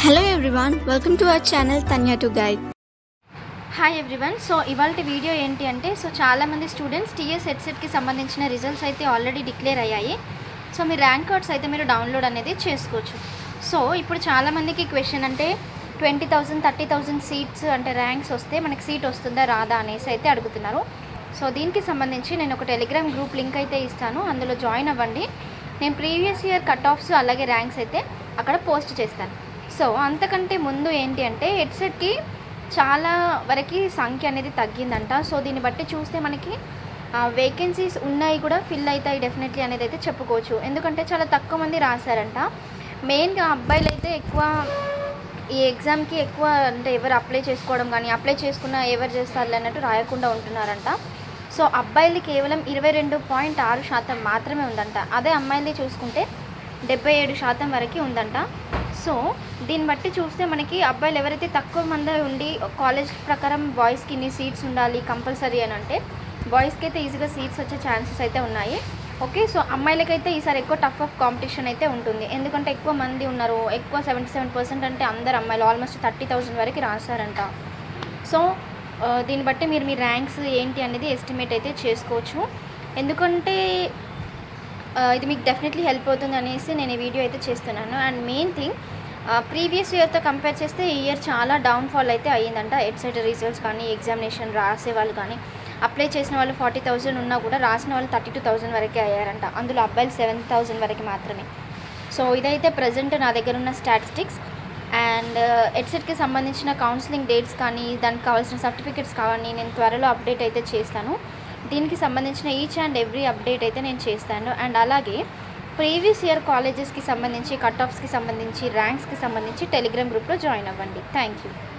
Hello everyone, welcome to our channel Tanya to Guide. Hi everyone so ఇవాళ video ఏంటి అంటే so చాలామంది students TS హెడ్సెట్కి సంబంధించిన results అయితే ఆల్రెడీ డిక్లేర్ అయ్యాయి సో మీ ర్యాంక్ కార్డ్స్ అయితే మీరు డౌన్లోడ్ అనేది చేసుకోవచ్చు సో ఇప్పుడు చాలామందికి క్వశ్చన్ అంటే twenty thousand thirty thousand seats అంటే ర్యాంక్స్ వస్తే మనకి సీట్ వస్తుందా రాదా అనేసి అయితే అడుగుతున్నారు సో దీనికి సంబంధించి నేను ఒక టెలిగ్రామ్ గ్రూప్ లింక్ అయితే ఇస్తాను అందులో జాయిన్ అవ్వండి నేను ప్రీవియస్ ఇయర్ కట్ ఆఫ్స్ అలాగే ర్యాంక్స్ అయితే అక్కడ పోస్ట్ చేస్తాను సో అంతకంటే ముందు ఏంటి అంటే హెడ్సెట్కి చాలా వరకు సంఖ్య అనేది తగ్గిందంట సో దీన్ని బట్టి చూస్తే మనకి వేకెన్సీస్ ఉన్నాయి కూడా ఫిల్ అవుతాయి డెఫినెట్లీ అనేది అయితే చెప్పుకోవచ్చు ఎందుకంటే చాలా తక్కువ మంది రాశారంట మెయిన్గా అబ్బాయిలు అయితే ఎక్కువ ఈ ఎగ్జామ్కి ఎక్కువ అంటే ఎవరు అప్లై చేసుకోవడం కానీ అప్లై చేసుకున్న ఎవరు చేస్తారు అన్నట్టు రాయకుండా ఉంటున్నారంట సో అబ్బాయిలు కేవలం ఇరవై రెండు పాయింట్ ఆరు శాతం మాత్రమే ఉందంట అదే అమ్మాయిలు చూసుకుంటే డెబ్బై ఏడు శాతం వరకు ఉందంట సో దీన్ని బట్టి చూస్తే మనకి అబ్బాయిలు ఎవరైతే తక్కువ మంది ఉండి కాలేజ్ ప్రకారం బాయ్స్కి ఇన్ని సీట్స్ ఉండాలి కంపల్సరీ అని అంటే బాయ్స్కి అయితే ఈజీగా సీట్స్ వచ్చే ఛాన్సెస్ అయితే ఉన్నాయి ఓకే సో అమ్మాయిలకైతే ఈసారి ఎక్కువ టఫ్ ఆఫ్ కాంపిటీషన్ అయితే ఉంటుంది ఎందుకంటే ఎక్కువ మంది ఉన్నారు ఎక్కువ సెవెంటీ సెవెన్ పర్సెంట్ అంటే అందరు అమ్మాయిలు ఆల్మోస్ట్ థర్టీ థౌజండ్ వరకు రాశారంట సో ఆ, దీన్ని బట్టి మీరు మీ ర్యాంక్స్ ఏంటి అనేది ఎస్టిమేట్ అయితే చేసుకోవచ్చు ఎందుకంటే ఆ, ఇది మీకు డెఫినెట్లీ హెల్ప్ అవుతుంది అనేసి నేను ఈ వీడియో అయితే చేస్తున్నాను అండ్ మెయిన్ థింగ్ ప్రీవియస్ ఇయర్తో కంపేర్ చేస్తే ఈ ఇయర్ చాలా డౌన్ఫాల్ అయితే అయ్యిందంట ఎడ్సైడ్ రిజల్ట్స్ కానీ ఎగ్జామినేషన్ రాసే వాళ్ళు కానీ అప్లై చేసిన వాళ్ళు ఫార్టీ థౌజండ్ ఉన్నా కూడా రాసిన వాళ్ళు థర్టీ టూ థౌజండ్ వరకే అయ్యారంట అందులో అబ్బాయిలు సెవెన్ థౌజండ్ వరకు మాత్రమే సో ఇదైతే ప్రజెంట్ నా దగ్గర ఉన్న స్టాటిస్టిక్స్ అండ్ ఎడ్సెట్కి సంబంధించిన కౌన్సిలింగ్ డేట్స్ కానీ దానికి కావాల్సిన సర్టిఫికెట్స్ కావాలి నేను త్వరలో అప్డేట్ అయితే చేస్తాను దీనికి సంబంధించిన ఈచ్ అండ్ ఎవ్రీ అప్డేట్ అయితే నేను చేస్తాను అండ్ అలాగే ప్రీవియస్ ఇయర్ కాలేజెస్కి సంబంధించి కట్ ఆఫ్స్కి సంబంధించి ర్యాంక్స్కి సంబంధించి టెలిగ్రామ్ గ్రూప్లో జాయిన్ అవ్వండి థ్యాంక్ యూ